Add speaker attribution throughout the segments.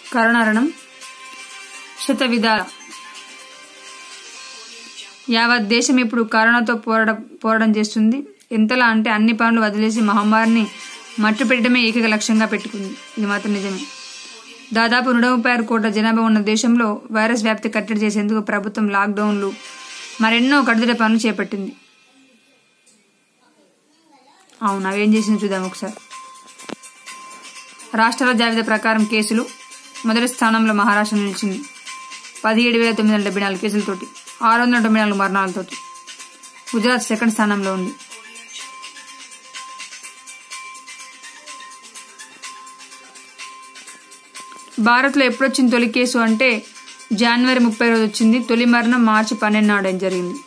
Speaker 1: కరుణారణం శత విధాల యావత్ దేశం ఇప్పుడు కరోనాతో పోరాడ పోరాటం చేస్తుంది ఎంతలా అంటే అన్ని పనులు వదిలేసి మహమ్మారిని మట్టు పెట్టడమే ఏకైక లక్ష్యంగా పెట్టుకుంది ఇది మాత్రం నిజమే దాదాపు నూట ముప్పై ఆరు కోట్ల జనాభా ఉన్న దేశంలో వైరస్ వ్యాప్తి కట్టడి చేసేందుకు ప్రభుత్వం లాక్డౌన్లు మరెన్నో కట్టుదిట పనులు చేపట్టింది అవును అవేం చేసింది చూద్దాం ఒకసారి రాష్ట్రాల జాబితా ప్రకారం కేసులు మొదటి స్థానంలో మహారాష్ట్ర నిలిచింది పదిహేడు వేల తొమ్మిది వందల డెబ్బై నాలుగు కేసులతోటి ఆరు వందల తొంభై నాలుగు మరణాలతోటి గుజరాత్ సెకండ్ స్థానంలో ఉంది భారత్లో ఎప్పుడొచ్చింది తొలి కేసు అంటే జనవరి ముప్పై రోజు వచ్చింది తొలి మరణం మార్చి పన్నెండు నాడు జరిగింది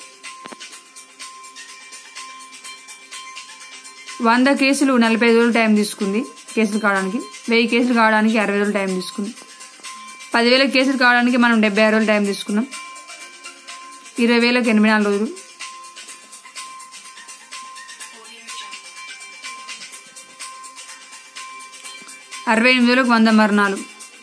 Speaker 1: వంద కేసులు నలభై ఐదు రోజులు టైం తీసుకుంది కేసులు కావడానికి వెయ్యి కేసులు కావడానికి అరవై రోజులు టైం తీసుకుంది పదివేల కేసులు కావడానికి మనం డెబ్బై ఆరు రోజులు టైం తీసుకున్నాం ఇరవై వేలకు ఎనభై నాలుగు రోజులు అరవై ఎనిమిది వేలకు వంద మరణాలు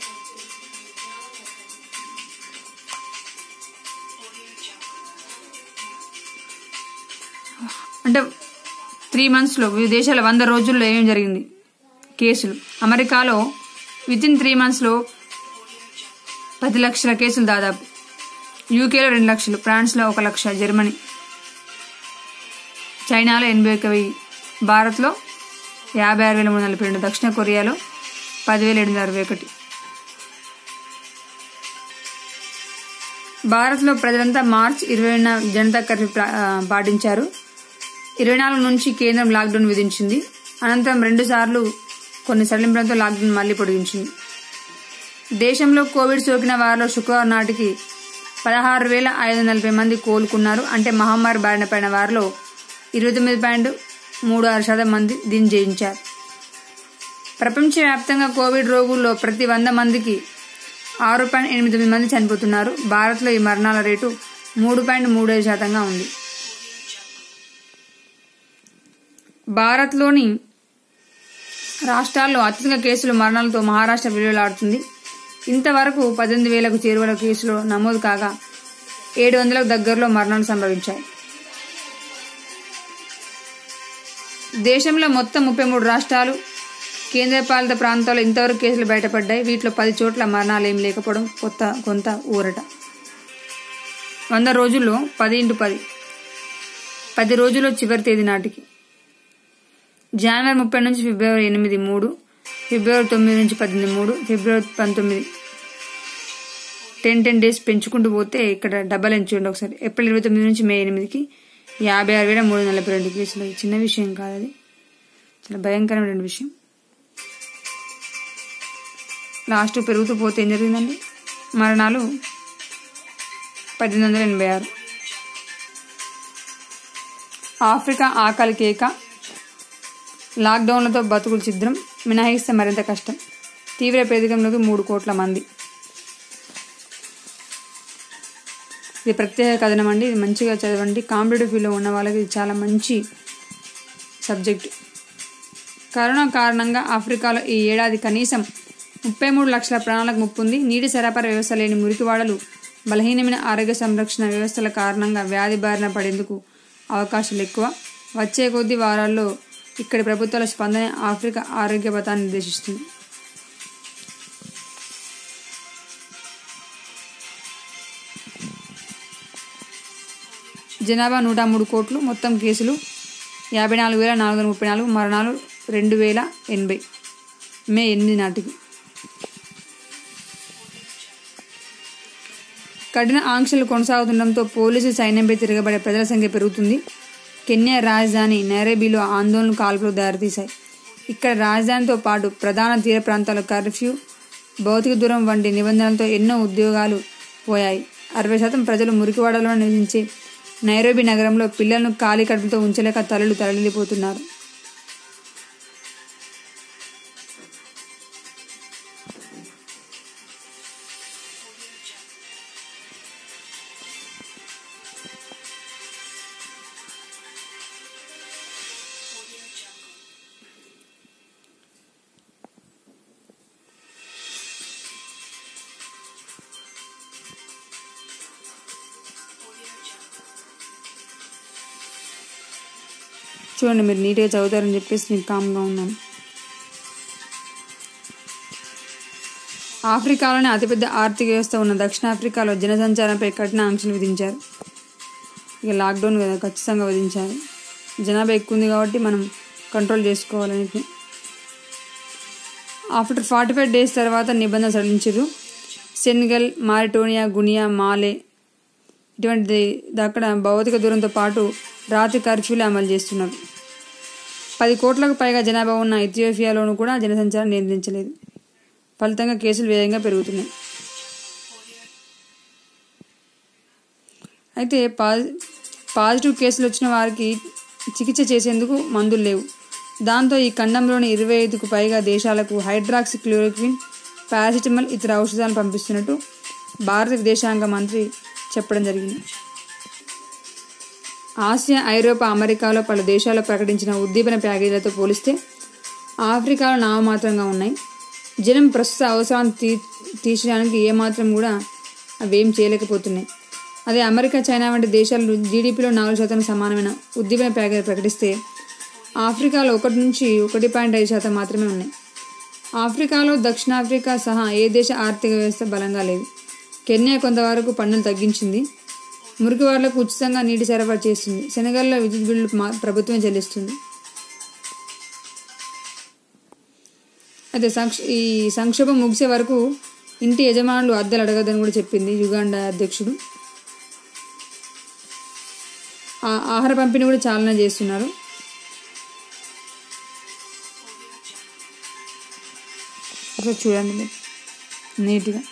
Speaker 1: అంటే త్రీ మంత్స్లో వివిధ దేశాల వంద రోజుల్లో ఏమేమి జరిగింది కేసులు అమెరికాలో విత్ ఇన్ త్రీ మంత్స్లో పది లక్షల కేసులు దాదాపు యూకేలో రెండు లక్షలు ఫ్రాన్స్లో ఒక లక్ష జర్మనీ చైనాలో ఎనభై ఒక వెయ్యి భారత్లో యాభై ఆరు వేల మూడు నలభై రెండు దక్షిణ కొరియాలో పదివేల ఏడు వందల అరవై ఒకటి భారత్లో ప్రజలంతా మార్చ్ ఇరవైన జనతా కర్ఫ్యూ ప్రా- ఆ, పాటించారు ఇరవై నాలుగు నుంచి కేంద్రం లాక్డౌన్ విధించింది అనంతరం రెండు సార్లు కొన్ని సడలింపులతో లాక్డౌన్ మళ్లీ పొడిగించింది దేశంలో కోవిడ్ సోకిన వారిలో శుక్రవారం నాటికి పదహారు వేల ఐదు వందల నలభై మంది కోలుకున్నారు అంటే మహమ్మారి బారిన పడిన వారిలో ఇరవై తొమ్మిది పాయింట్ మూడు ఆరు శాతం మంది దీన్ని జయించారు ప్రపంచవ్యాప్తంగా కోవిడ్ రోగుల్లో ప్రతి వంద మందికి ఆరు పాయింట్ ఎనిమిది తొమ్మిది మంది చనిపోతున్నారు భారత్లో ఈ మరణాల రేటు మూడు పాయింట్ మూడు ఐదు శాతంగా ఉంది భారత్లోని రాష్ట్రాల్లో అత్యధిక కేసులు మరణాలతో మహారాష్ట్ర విలువలాడుతుంది ఇంతవరకు పద్దెనిమిది వేలకు చేరువల కేసులు నమోదు కాగా ఏడు వందలకు దగ్గరలో మరణాలు సంభవించాయి దేశంలో మొత్తం ముప్పై మూడు రాష్ట్రాలు కేంద్రపాలిత ప్రాంతాల్లో ఇంతవరకు కేసులు బయటపడ్డాయి వీటిలో పది చోట్ల మరణాలు ఏం లేకపోవడం కొత్త కొంత ఊరట వంద రోజుల్లో పది ఇంటూ పది పది రోజుల్లో చివరి తేదీ నాటికి జనవరి ముప్పై నుంచి ఫిబ్రవరి ఎనిమిది మూడు ఫిబ్రవరి తొమ్మిది నుంచి పద్దెనిమిది మూడు ఫిబ్రవరి పంతొమ్మిది టెన్ టెన్ డేస్ పెంచుకుంటూ పోతే ఇక్కడ డబ్బల్ ఎంచుకోండి ఒకసారి ఏప్రిల్ ఇరవై తొమ్మిది నుంచి మే ఎనిమిదికి యాభై ఆరు వేల మూడు నలభై రెండు కేసులు ఇది చిన్న విషయం కాదు అది చాలా భయంకరమైన విషయం లాస్ట్ పెరుగుతూ పోతే ఏం జరిగిందండి మరణాలు పద్దెనిమిది వందల ఎనభై ఆరు ఆఫ్రికా ఆకలి కేక లాక్డౌన్లతో బతుకులు ఛిద్రం మినహాయిస్తే మరింత కష్టం తీవ్ర పేదరికంలోకి మూడు కోట్ల మంది ఇది ప్రత్యేక కథనం అండి ఇది మంచిగా చదవండి కాంపిటేటివ్ ఫీల్డ్లో ఉన్న వాళ్ళకి ఇది చాలా మంచి సబ్జెక్ట్ కరోనా కారణంగా ఆఫ్రికాలో ఈ ఏడాది కనీసం ముప్పై మూడు లక్షల ప్రాణాలకు ముప్పుంది నీటి సరఫరా వ్యవస్థ లేని మురికివాడలు బలహీనమైన ఆరోగ్య సంరక్షణ వ్యవస్థల కారణంగా వ్యాధి బారిన పడేందుకు అవకాశాలు ఎక్కువ వచ్చే కొద్ది వారాల్లో ఇక్కడి ప్రభుత్వాల స్పందన ఆఫ్రికా ఆరోగ్య పథాన్ని నిర్దేశిస్తుంది జనాభా నూట మూడు కోట్లు మొత్తం కేసులు యాభై నాలుగు వేల నాలుగు వందల ముప్పై నాలుగు మరణాలు రెండు వేల ఎనభై మే ఎనిమిది నాటికి కఠిన ఆంక్షలు కొనసాగుతుండటంతో పోలీసు సైన్యంపై తిరగబడే ప్రజల సంఖ్య పెరుగుతుంది కెన్యా రాజధాని నైరోబీలో ఆందోళనలు కాల్పులు దారితీశాయి ఇక్కడ రాజధానితో పాటు ప్రధాన తీర ప్రాంతాల కర్ఫ్యూ భౌతిక దూరం వంటి నిబంధనలతో ఎన్నో ఉద్యోగాలు పోయాయి అరవై శాతం ప్రజలు మురికివాడలో నివసించే నైరోబీ నగరంలో పిల్లలను ఖాళీ కడుపుతో ఉంచలేక తల్లులు తరలిపోతున్నారు చూడండి మీరు నీట్గా చదువుతారని చెప్పేసి నేను కామ్గా ఉన్నాను ఆఫ్రికాలోనే అతిపెద్ద ఆర్థిక వ్యవస్థ ఉన్న దక్షిణాఫ్రికాలో జనసంచారంపై కఠిన ఆంక్షలు విధించారు ఇక లాక్డౌన్ కదా ఖచ్చితంగా విధించారు జనాభా ఎక్కువ ఉంది కాబట్టి మనం కంట్రోల్ చేసుకోవాలన్నిటిని ఆఫ్టర్ ఫార్టీ ఫైవ్ డేస్ తర్వాత నిబంధన సడలించారు సెనగల్ మారిటోనియా గునియా మాలే ఇటువంటి అక్కడ భౌతిక దూరంతో పాటు రాత్రి కర్ఫ్యూలు అమలు చేస్తున్నారు పది కోట్లకు పైగా జనాభా ఉన్న ఇథియోపియాలోనూ కూడా జనసంచారం నియంత్రించలేదు ఫలితంగా కేసులు వేగంగా పెరుగుతున్నాయి అయితే పాజి పాజిటివ్ కేసులు వచ్చిన వారికి చికిత్స చేసేందుకు మందులు లేవు దాంతో ఈ ఖండంలోని ఇరవై ఐదుకు పైగా దేశాలకు హైడ్రాక్సి క్లోరోక్విన్ పారాసిటమాల్ ఇతర ఔషధాలను పంపిస్తున్నట్టు భారత విదేశాంగ మంత్రి చెప్పడం జరిగింది ఆసియా ఐరోపా అమెరికాలో పలు దేశాలు ప్రకటించిన ఉద్దీపన ప్యాకేజీలతో పోలిస్తే ఆఫ్రికాలో నామమాత్రంగా ఉన్నాయి జనం ప్రస్తుత అవసరాన్ని తీ తీర్చడానికి ఏమాత్రం కూడా అవేం చేయలేకపోతున్నాయి అదే అమెరికా చైనా వంటి దేశాలు జీడిపిలో నాలుగు శాతం సమానమైన ఉద్దీపన ప్యాకేజీ ప్రకటిస్తే ఆఫ్రికాలో ఒకటి నుంచి ఒకటి పాయింట్ ఐదు శాతం మాత్రమే ఉన్నాయి ఆఫ్రికాలో దక్షిణాఫ్రికా సహా ఏ దేశ ఆర్థిక వ్యవస్థ బలంగా లేదు కెన్యా కొంతవరకు పన్నులు తగ్గించింది మురికి వాళ్లకు ఉచితంగా నీటి సరఫరా చేస్తుంది సెనగల్లో విద్యుత్ బిల్లు మా- ప్రభుత్వం చెల్లిస్తుంది అయితే సంక్ష ఈ సంక్షోభం ముగిసే వరకు ఇంటి యజమానులు అద్దెలు అడగదని కూడా చెప్పింది యుగాండా అధ్యక్షుడు ఆ ఆహార పంపిణీ కూడా చాలనే చేస్తున్నారు అట్లా చూడండి మీరు నీట్గా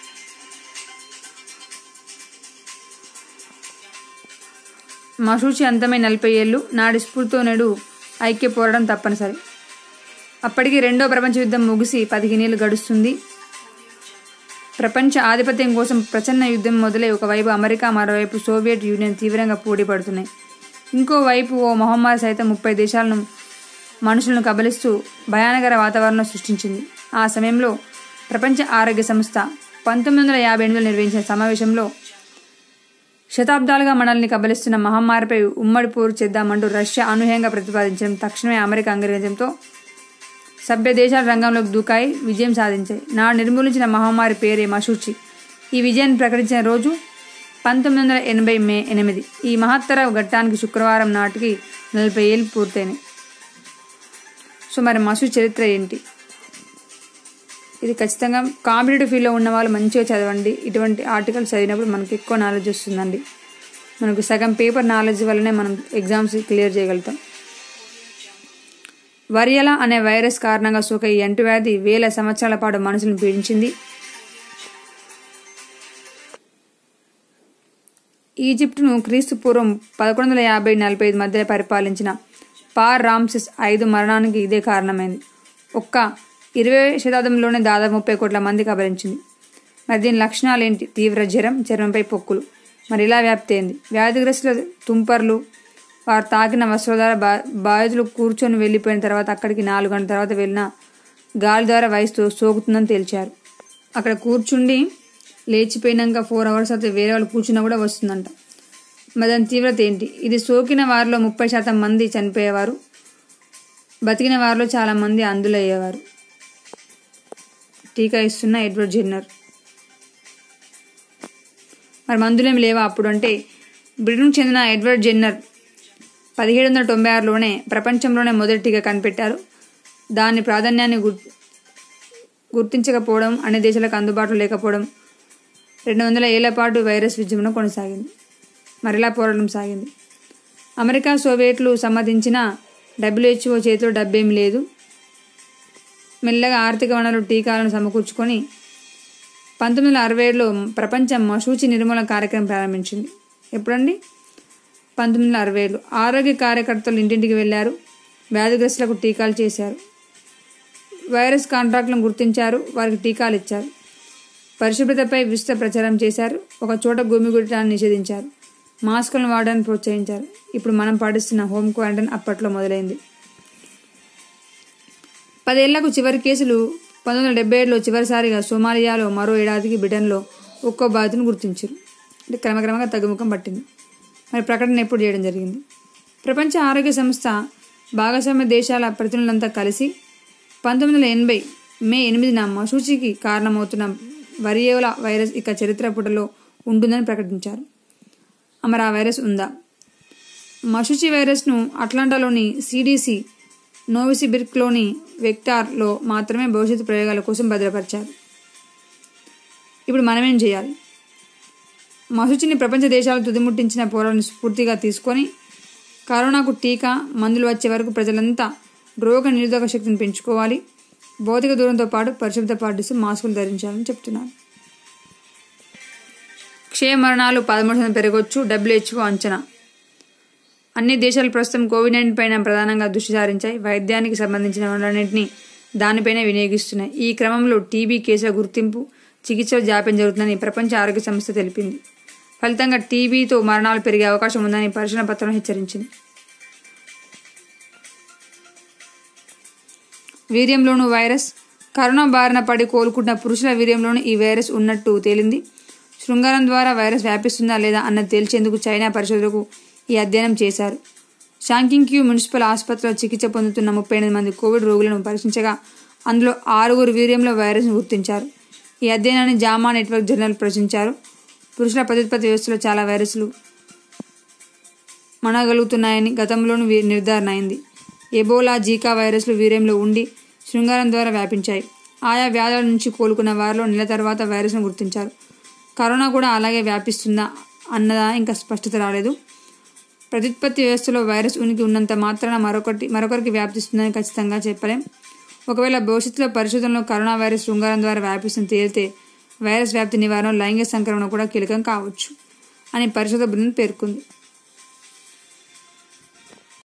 Speaker 1: మసూచి అంతమై నలభై ఏళ్ళు నాటి స్ఫూర్తితో నేడు ఐక్య పోరాటం తప్పనిసరి అప్పటికి రెండో ప్రపంచ యుద్ధం ముగిసి పదిహేనేళ్ళు గడుస్తుంది ప్రపంచ ఆధిపత్యం కోసం ప్రచన్న యుద్ధం మొదలై ఒకవైపు అమెరికా మరోవైపు సోవియట్ యూనియన్ తీవ్రంగా పోటీ పడుతున్నాయి ఇంకోవైపు ఓ మహమ్మారి సైతం ముప్పై దేశాలను మనుషులను కబలిస్తూ భయానకర వాతావరణం సృష్టించింది ఆ సమయంలో ప్రపంచ ఆరోగ్య సంస్థ పంతొమ్మిది వందల యాభై ఎనిమిదిలో నిర్వహించిన సమావేశంలో శతాబ్దాలుగా మనల్ని కబలిస్తున్న మహమ్మారిపై ఉమ్మడి పోరు చేద్దామంటూ రష్యా అనూహ్యంగా ప్రతిపాదించడం తక్షణమే అమెరికా అంగీకరించడంతో సభ్య దేశాల రంగంలోకి దూకాయి విజయం సాధించాయి నాడు నిర్మూలించిన మహమ్మారి పేరే మషూచి ఈ విజయాన్ని ప్రకటించిన రోజు పంతొమ్మిది వందల ఎనభై మే ఎనిమిది ఈ మహత్తర ఘట్టానికి శుక్రవారం నాటికి నలభై ఏళ్ళు పూర్తయినాయి సో మరి మసూ చరిత్ర ఏంటి ఇది ఖచ్చితంగా కాంపిటేటివ్ ఫీల్డ్లో ఉన్న వాళ్ళు మంచిగా చదవండి ఇటువంటి ఆర్టికల్స్ చదివినప్పుడు మనకి ఎక్కువ నాలెడ్జ్ వస్తుందండి మనకు సగం పేపర్ నాలెడ్జ్ వల్లనే మనం ఎగ్జామ్స్ క్లియర్ చేయగలుగుతాం వరియలా అనే వైరస్ కారణంగా సోకే ఈ అంటువ్యాధి వేల సంవత్సరాల పాటు మనుషులను పీడించింది ఈజిప్టును క్రీస్తు పూర్వం పదకొండు వందల యాభై నలభై ఐదు మధ్య పరిపాలించిన పార్ రామ్సెస్ ఐదు మరణానికి ఇదే కారణమైంది ఒక్క ఇరవై శతాబ్దంలోనే దాదాపు ముప్పై కోట్ల మంది కబలించింది మరి దీని లక్షణాలు ఏంటి తీవ్ర జ్వరం చర్మంపై పొక్కులు మరి ఇలా వ్యాప్తి అయింది వ్యాధిగ్రస్తుల తుంపర్లు వారు తాకిన వస్త్రాల ద్వారా బా బాధితులు కూర్చొని వెళ్ళిపోయిన తర్వాత అక్కడికి నాలుగు గంటల తర్వాత వెళ్ళిన గాలి ద్వారా వయసుతో సోకుతుందని తేల్చారు అక్కడ కూర్చుండి లేచిపోయినాక ఫోర్ అవర్స్ అయితే వేరే వాళ్ళు కూర్చున్నా కూడా వస్తుందంట మరి దాని తీవ్రత ఏంటి ఇది సోకిన వారిలో ముప్పై శాతం మంది చనిపోయేవారు బతికిన వారిలో చాలా మంది అందులయ్యేవారు టీకా ఇస్తున్న ఎడ్వర్డ్ జెన్నర్ మరి మందులేమి లేవా అప్పుడు అంటే బ్రిటన్కు చెందిన ఎడ్వర్డ్ జెన్నర్ పదిహేడు వందల తొంభై ఆరులోనే ప్రపంచంలోనే మొదటి టీకా కనిపెట్టారు దాని ప్రాధాన్యాన్ని గుర్ గుర్తించకపోవడం అన్ని దేశాలకు అందుబాటులో లేకపోవడం రెండు వందల ఏళ్ల పాటు వైరస్ విజృంభణ కొనసాగింది మరిలా పోరాటం సాగింది అమెరికా సోవియట్లు సమ్మతించిన డబ్ల్యూహెచ్ఓ చేతిలో డబ్బేం లేదు మెల్లగా ఆర్థిక వనరులు టీకాలను సమకూర్చుకొని పంతొమ్మిది వందల అరవై ఏడులో ప్రపంచ మశూచి నిర్మూలన కార్యక్రమం ప్రారంభించింది ఎప్పుడండి పంతొమ్మిది వందల అరవై ఏడు ఆరోగ్య కార్యకర్తలు ఇంటింటికి వెళ్ళారు వ్యాధిగ్రస్తులకు టీకాలు చేశారు వైరస్ కాంట్రాక్టులను గుర్తించారు వారికి టీకాలు ఇచ్చారు పరిశుభ్రతపై విస్తృత ప్రచారం చేశారు ఒక చోట గుమిగుడటాన్ని నిషేధించారు మాస్కులను వాడడానికి ప్రోత్సహించారు ఇప్పుడు మనం పాటిస్తున్న హోమ్ క్వారంటైన్ అప్పట్లో మొదలైంది పదేళ్లకు చివరి కేసులు పంతొమ్మిది వందల డెబ్బై ఏడులో చివరిసారిగా సోమాలియాలో మరో ఏడాదికి బ్రిటన్లో ఒక్కో బాధితును గుర్తించారు అంటే క్రమక్రమంగా తగ్గుముఖం పట్టింది మరి ప్రకటన ఎప్పుడు చేయడం జరిగింది ప్రపంచ ఆరోగ్య సంస్థ భాగస్వామ్య దేశాల ప్రతినిధులంతా కలిసి పంతొమ్మిది వందల ఎనభై మే ఎనిమిదిన మసూచికి కారణమవుతున్న వరియోలా వైరస్ ఇక చరిత్ర పుటలో ఉంటుందని ప్రకటించారు అమరా వైరస్ ఉందా మషుచి వైరస్ను అట్లాంటాలోని సిడిసి నోవిసిబిర్క్లోని వెక్టార్లో మాత్రమే భవిష్యత్తు ప్రయోగాల కోసం భద్రపరిచారు ఇప్పుడు మనమేం చేయాలి మసూచిని ప్రపంచ దేశాలు తుదిముట్టించిన పోరాలను స్ఫూర్తిగా తీసుకొని కరోనాకు టీకా మందులు వచ్చే వరకు ప్రజలంతా రోగ నిరోధక శక్తిని పెంచుకోవాలి భౌతిక దూరంతో పాటు పరిశుభ్రత పాటిస్తూ మాస్కులు ధరించాలని చెప్తున్నారు క్షయ మరణాలు పదమూడు శాతం పెరగొచ్చు డబ్ల్యూహెచ్ఓ అంచనా అన్ని దేశాలు ప్రస్తుతం కోవిడ్ నైన్టీన్ పైన ప్రధానంగా దృష్టి సారించాయి వైద్యానికి సంబంధించిన వనరులన్నింటినీ దానిపైనే వినియోగిస్తున్నాయి ఈ క్రమంలో టీబీ కేసుల గుర్తింపు చికిత్సలో జాప్యం జరుగుతుందని ప్రపంచ ఆరోగ్య సంస్థ తెలిపింది ఫలితంగా టీబీతో మరణాలు పెరిగే అవకాశం ఉందని పరిశీలన పత్రం హెచ్చరించింది వీర్యంలోనూ వైరస్ కరోనా బారిన పడి కోలుకుంటున్న పురుషుల వీర్యంలోనూ ఈ వైరస్ ఉన్నట్టు తేలింది శృంగారం ద్వారా వైరస్ వ్యాపిస్తుందా లేదా అన్నది తేల్చేందుకు చైనా పరిశోధకులు ఈ అధ్యయనం చేశారు షాంకింగ్క్యూ మున్సిపల్ ఆసుపత్రిలో చికిత్స పొందుతున్న ముప్పై ఎనిమిది మంది కోవిడ్ రోగులను పరీక్షించగా అందులో ఆరుగురు వీర్యంలో వైరస్ను గుర్తించారు ఈ అధ్యయనాన్ని జామా నెట్వర్క్ జర్నల్ ప్రచురించారు పురుషుల ప్రత్యుత్పత్తి వ్యవస్థలో చాలా వైరస్లు మనగలుగుతున్నాయని గతంలోనూ వీ- నిర్ధారణ అయింది ఎబోలా జీకా వైరస్లు వీర్యంలో ఉండి శృంగారం ద్వారా వ్యాపించాయి ఆయా వ్యాధుల నుంచి కోలుకున్న వారిలో నెల తర్వాత వైరస్ను గుర్తించారు కరోనా కూడా అలాగే వ్యాపిస్తుందా అన్నదా ఇంకా స్పష్టత రాలేదు ప్రత్యుత్పత్తి వ్యవస్థలో వైరస్ ఉనికి ఉన్నంత మాత్రాన మరొకటి మరొకరికి వ్యాపిస్తుందని ఖచ్చితంగా చెప్పలేం ఒకవేళ భవిష్యత్తులో పరిశోధనలో కరోనా వైరస్ శృంగారం ద్వారా వ్యాపిస్తుంది తేలితే వైరస్ వ్యాప్తి నివారణ లైంగిక సంక్రమణ కూడా కీలకం కావచ్చు అని పరిశోధక బృందం పేర్కొంది